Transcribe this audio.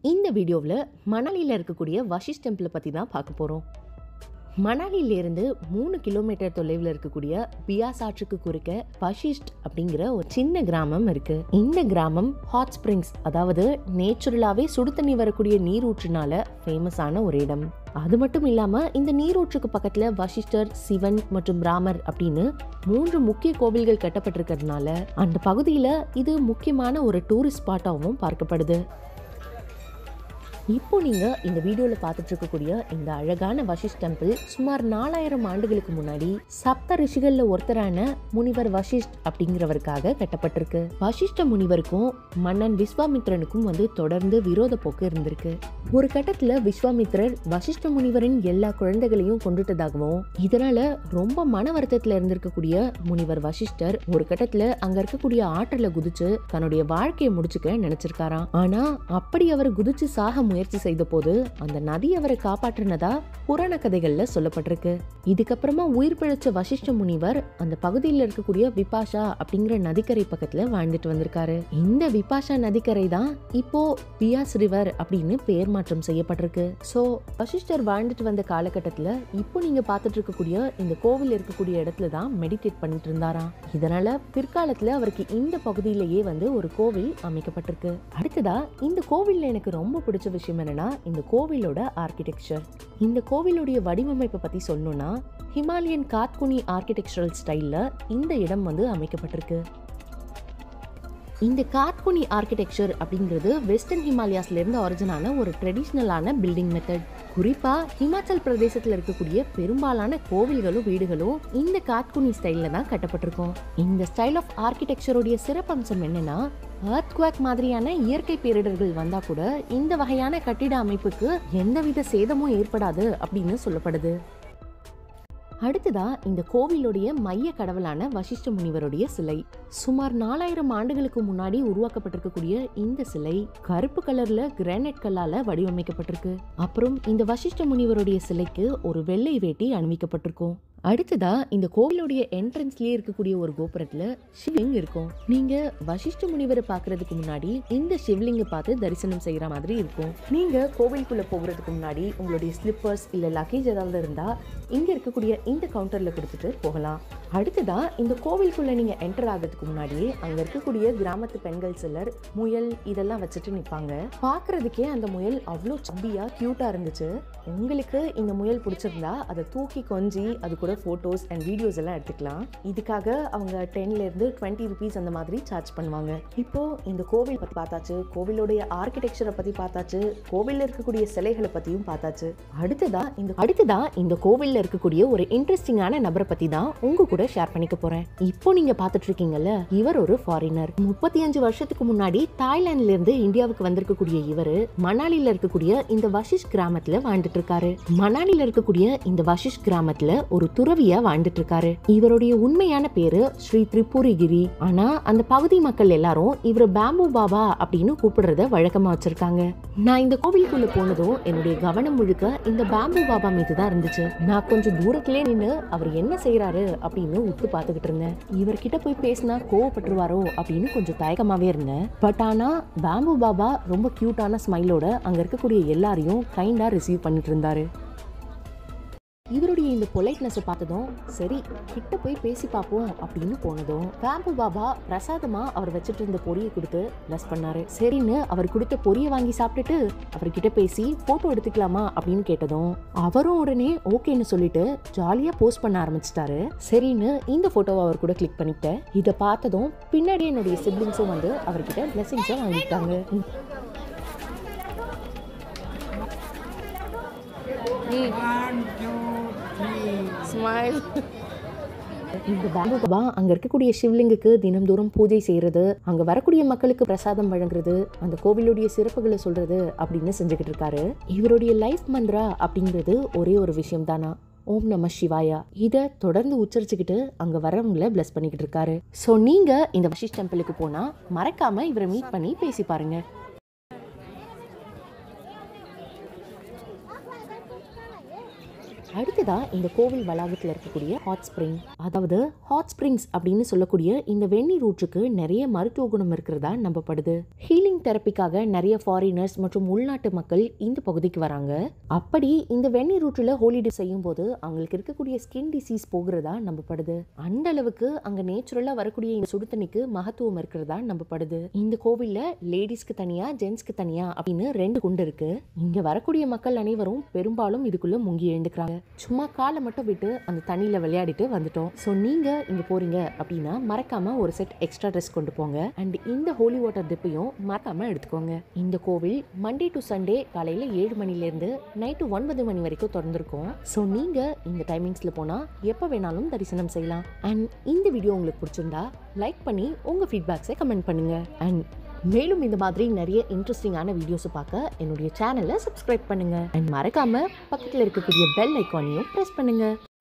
இந்த வீடியோவில் மணாலியில் இருக்கக்கூடிய வஷிஷ் டெம்பிளை பற்றி தான் பார்க்க போகிறோம் மணாலியிலேருந்து மூணு கிலோமீட்டர் தொலைவில் இருக்கக்கூடிய பியாஸ் ஆற்றுக்கு குறுக்க வஷிஷ்ட் அப்படிங்கிற ஒரு சின்ன கிராமம் இருக்கு இந்த கிராமம் ஹாட் ஸ்ப்ரிங்ஸ் அதாவது நேச்சுரலாகவே சுடு தண்ணி வரக்கூடிய நீரூற்றுனால ஃபேமஸான ஒரு இடம் அது மட்டும் இல்லாம இந்த நீரூற்றுக்கு பக்கத்துல வசிஷ்டர் சிவன் மற்றும் ராமர் அப்படின்னு மூன்று முக்கிய கோவில்கள் கட்டப்பட்டிருக்கிறதுனால அந்த பகுதியில இது முக்கியமான ஒரு டூரிஸ்ட் ஸ்பாட்டாகவும் பார்க்கப்படுது இப்போ நீங்க இந்த வீடியோல பார்த்துட்டு இருக்கக்கூடிய இந்த அழகான வசிஷ் டெம்பிள் சுமார் நாலாயிரம் ஆண்டுகளுக்கு முன்னாடி சப்த ரிஷிகள்ல ஒருத்தரான முனிவர் வசிஷ்ட் அப்படிங்கிறவருக்காக கட்டப்பட்டிருக்கு வசிஷ்ட முனிவருக்கும் மன்னன் விஸ்வாமித்ரனுக்கும் வந்து தொடர்ந்து விரோத போக்கு இருந்திருக்கு ஒரு கட்டத்துல விஸ்வாமித்ரர் வசிஷ்ட முனிவரின் எல்லா குழந்தைகளையும் கொண்டுட்டதாகவும் இதனால ரொம்ப மன வருத்தத்துல இருந்திருக்கக்கூடிய முனிவர் வசிஷ்டர் ஒரு கட்டத்துல அங்க இருக்கக்கூடிய ஆற்றல குதிச்சு தன்னுடைய வாழ்க்கையை முடிச்சுக்க நினைச்சிருக்காராம் ஆனா அப்படி அவர் குதிச்சு சாக முயற்சி செய்த போது அந்த நதி அவரை காப்பாற்றினதா புராண கதைகள்ல சொல்லப்பட்டிருக்கு இதுக்கப்புறமா உயிர் பிழைச்ச வசிஷ்ட முனிவர் அந்த பகுதியில் இருக்கக்கூடிய விபாஷா அப்படிங்கிற நதிக்கரை பக்கத்துல வாழ்ந்துட்டு வந்திருக்காரு இந்த விபாஷா நதிக்கரை தான் இப்போ பியாஸ் ரிவர் அப்படின்னு பேர் மாற்றம் செய்யப்பட்டிருக்கு ஸோ வசிஷ்டர் வாழ்ந்துட்டு வந்த காலகட்டத்துல இப்போ நீங்க பார்த்துட்டு இருக்கக்கூடிய இந்த கோவில் இருக்கக்கூடிய இடத்துல தான் மெடிடேட் பண்ணிட்டு இருந்தாராம் இதனால பிற்காலத்துல அவருக்கு இந்த பகுதியிலேயே வந்து ஒரு கோவில் அமைக்கப்பட்டிருக்கு அடுத்ததா இந்த கோவில்ல எனக்கு ரொம்ப பிடிச்ச விஷயம் என்னன்னா இந்த கோவிலோட ஆர்கிடெக்சர் இந்த கோவிலுடைய வடிவமைப்பை பத்தி சொல்லணும்னா ஹிமாலயன் காத்குனி ஆர்கிடெக்சரல் ஸ்டைல்ல இந்த இடம் வந்து அமைக்கப்பட்டிருக்கு இந்த காத்குனி ஆர்கிடெக்சர் அப்படிங்கிறது வெஸ்டர்ன் ஹிமாலயாஸ்ல இருந்து ஒரிஜினான ஒரு ட்ரெடிஷ்னலான பில்டிங் மெத்தட் குறிப்பா ஹிமாச்சல் பிரதேசத்துல இருக்கக்கூடிய பெரும்பாலான கோவில்களும் வீடுகளும் இந்த காத்குனி ஸ்டைல்ல தான் கட்டப்பட்டிருக்கும் இந்த ஸ்டைல் ஆஃப் ஆர்கிடெக்சருடைய சிறப்பம்சம் என்னன்னா earthquake மாதிரியான இயற்கை பேரிடர்கள் வந்தா கூட இந்த வகையான கட்டிட அமைப்புக்கு எந்தவித சேதமும் ஏற்படாது அப்படின்னு சொல்லப்படுது அடுத்ததா இந்த கோவிலுடைய மைய கடவுளான வசிஷ்ட முனிவருடைய சிலை சுமார் நாலாயிரம் ஆண்டுகளுக்கு முன்னாடி உருவாக்கப்பட்டிருக்கக்கூடிய இந்த சிலை கருப்பு கலர்ல கிரானைட் கல்லால வடிவமைக்கப்பட்டிருக்கு அப்புறம் இந்த வசிஷ்ட முனிவருடைய சிலைக்கு ஒரு வெள்ளை வேட்டி அணிவிக்கப்பட்டிருக்கும் அடுத்ததா இந்த கோவிலுடைய என்ட்ரன்ஸ்லயே இருக்கக்கூடிய ஒரு கோபுரத்துல சிவலிங் இருக்கும் நீங்க வசிஷ்ட முனிவரை பாக்குறதுக்கு முன்னாடி இந்த சிவலிங்க பார்த்து தரிசனம் செய்யற மாதிரி இருக்கும் நீங்க கோவிலுக்குள்ள போகிறதுக்கு முன்னாடி உங்களுடைய ஸ்லிப்பர்ஸ் இல்ல லக்கேஜ் ஏதாவது இருந்தா இங்க இருக்கக்கூடிய இந்த கவுண்டர்ல கொடுத்துட்டு போகலாம் அடுத்ததா இந்த கோவிலுக்குள்ள நீங்க என்டர் ஆகிறதுக்கு முன்னாடியே அங்க இருக்கக்கூடிய கிராமத்து பெண்கள் சிலர் முயல் இதெல்லாம் வச்சுட்டு நிப்பாங்க பாக்குறதுக்கே அந்த முயல் அவ்வளோ சப்பியா கியூட்டா இருந்துச்சு உங்களுக்கு இந்த முயல் பிடிச்சிருந்தா அதை தூக்கி கொஞ்சி அது கூட ஃபோட்டோஸ் அண்ட் வீடியோஸ் எல்லாம் எடுத்துக்கலாம் இதுக்காக அவங்க டென்லேருந்து டுவெண்ட்டி ருபீஸ் அந்த மாதிரி சார்ஜ் பண்ணுவாங்க இப்போ இந்த கோவில் பற்றி பார்த்தாச்சு கோவிலுடைய ஆர்கிடெக்சரை பற்றி பார்த்தாச்சு கோவிலில் இருக்கக்கூடிய சிலைகளை பற்றியும் பார்த்தாச்சு அடுத்ததா இந்த அடுத்ததா இந்த கோவிலில் இருக்கக்கூடிய ஒரு இன்ட்ரெஸ்டிங்கான நபரை பற்றி தான் உங்க கூட ஷேர் பண்ணிக்க போறேன் இப்போ நீங்க பார்த்துட்டு இருக்கீங்கல்ல இவர் ஒரு ஃபாரினர் முப்பத்தி அஞ்சு வருஷத்துக்கு முன்னாடி தாய்லாந்துல இருந்து இந்தியாவுக்கு வந்திருக்கக்கூடிய இவர் மணாலில இருக்கக்கூடிய இந்த வஷிஷ் கிராமத்துல வாழ்ந்துட்டு இருக்காரு மணாலில இருக்கக்கூடிய இந்த வஷிஷ் கிராமத்துல ஒரு துறவியா வாழ்ந்துட்டு இருக்காரு இவருடைய உண்மையான பேரு ஸ்ரீ திரிபுரிகிரி ஆனா அந்த பகுதி மக்கள் எல்லாரும் இவர் பேம்பு பாபா அப்படின்னு கூப்பிடுறத வழக்கமா வச்சிருக்காங்க நான் இந்த கோவிலுக்குள்ள போனதும் என்னுடைய கவனம் முழுக்க இந்த பேம்பு பாபா மீது தான் இருந்துச்சு நான் கொஞ்சம் தூரத்திலே நின்று அவர் என்ன செய்யறாரு அப்படின்னு உத்து பார்த்துக்கிட்டு இருந்தேன் இவர்கிட்ட போய் பேசினா கோவப்பட்டுருவாரோ அப்படின்னு கொஞ்சம் தயக்கமாவே இருந்தேன் பட் ஆனா பேம்பு பாபா ரொம்ப கியூட்டான ஸ்மைலோட அங்க இருக்கக்கூடிய எல்லாரையும் கைண்டா ரிசீவ் பண்ணிட்டு இருந்தாரு இவருடைய இந்த பொலைட்னஸை பார்த்ததும் சரி கிட்ட போய் பேசி பார்ப்போம் அப்படின்னு போனதும் பேம்பு பாபா பிரசாதமா அவர் வச்சுட்டு இருந்த பொரியை கொடுத்து பிளஸ் பண்ணாரு சரின்னு அவர் கொடுத்த பொரியை வாங்கி சாப்பிட்டுட்டு அவர்கிட்ட பேசி போட்டோ எடுத்துக்கலாமா அப்படின்னு கேட்டதும் அவரும் உடனே ஓகேன்னு சொல்லிட்டு ஜாலியா போஸ்ட் பண்ண ஆரம்பிச்சிட்டாரு சரின்னு இந்த போட்டோவை அவர் கூட கிளிக் பண்ணிட்டேன் இதை பார்த்ததும் பின்னாடி என்னுடைய சிப்ளிங்ஸும் வந்து அவர்கிட்ட பிளெஸிங்ஸை வாங்கிட்டாங்க ஸ்மைல் இந்த பாபு பாபா அங்க இருக்கக்கூடிய சிவலிங்குக்கு தினம்தோறும் பூஜை செய்யறது அங்க வரக்கூடிய மக்களுக்கு பிரசாதம் வழங்குறது அந்த கோவிலுடைய சிறப்புகளை சொல்றது அப்படின்னு செஞ்சுக்கிட்டு இருக்காரு இவருடைய லைஃப் மந்த்ரா அப்படிங்கிறது ஒரே ஒரு விஷயம் தானா ஓம் நம சிவாயா இதை தொடர்ந்து உச்சரிச்சுக்கிட்டு அங்க வரவங்கள பிளஸ் பண்ணிக்கிட்டு இருக்காரு ஸோ நீங்க இந்த வஷிஷ் டெம்பிளுக்கு போனா மறக்காம இவரை மீட் பண்ணி பேசி பாருங்க அடுத்ததா இந்த கோவில் வளாகத்தில் இருக்கக்கூடிய ஹாட் ஸ்ப்ரிங் அதாவது ஹாட் ஸ்ப்ரிங்ஸ் அப்படின்னு சொல்லக்கூடிய இந்த வெந்நீர் ஊற்றுக்கு நிறைய மருத்துவ குணம் இருக்கிறதா நம்பப்படுது ஹீலிங் தெரப்பிக்காக நிறைய ஃபாரினர்ஸ் மற்றும் உள்நாட்டு மக்கள் இந்த பகுதிக்கு வராங்க அப்படி இந்த வெந்நீர் ஊற்றுல ஹோலிடே செய்யும் போது அவங்களுக்கு இருக்கக்கூடிய ஸ்கின் டிசீஸ் போகிறதா நம்பப்படுது அந்த அளவுக்கு அங்க நேச்சுரலா வரக்கூடிய இந்த சுடு தண்ணிக்கு மகத்துவம் இருக்கிறதா நம்பப்படுது இந்த கோவில்ல லேடிஸ்க்கு தனியா ஜென்ஸ்க்கு தனியா அப்படின்னு ரெண்டு குண்டு இருக்கு இங்க வரக்கூடிய மக்கள் அனைவரும் பெரும்பாலும் இதுக்குள்ள முங்கி எழுந்துக்கிறாங்க சும்மா காலை மட்டும் விட்டு அந்த தண்ணியில விளையாடிட்டு வந்துட்டோம் ஸோ நீங்க இங்க போறீங்க அப்படின்னா மறக்காம ஒரு செட் எக்ஸ்ட்ரா ட்ரெஸ் கொண்டு போங்க அண்ட் இந்த ஹோலி வாட்டர் டிப்பையும் மறக்காம எடுத்துக்கோங்க இந்த கோவில் மண்டே டு சண்டே காலையில ஏழு மணில இருந்து நைட்டு ஒன்பது மணி வரைக்கும் திறந்திருக்கும் ஸோ நீங்க இந்த டைமிங்ஸ்ல போனா எப்ப வேணாலும் தரிசனம் செய்யலாம் அண்ட் இந்த வீடியோ உங்களுக்கு பிடிச்சிருந்தா லைக் பண்ணி உங்க ஃபீட்பேக்ஸை கமெண்ட் பண்ணுங்க அண்ட் மேலும் இந்த மாதிரி நிறைய இன்ட்ரெஸ்டிங்கான வீடியோஸை பார்க்க என்னுடைய சேனலை சப்ஸ்கிரைப் பண்ணுங்க அண்ட் மறக்காம பக்கத்தில் இருக்கக்கூடிய பெல் ஐக்கானையும் ப்ரெஸ் பண்ணுங்க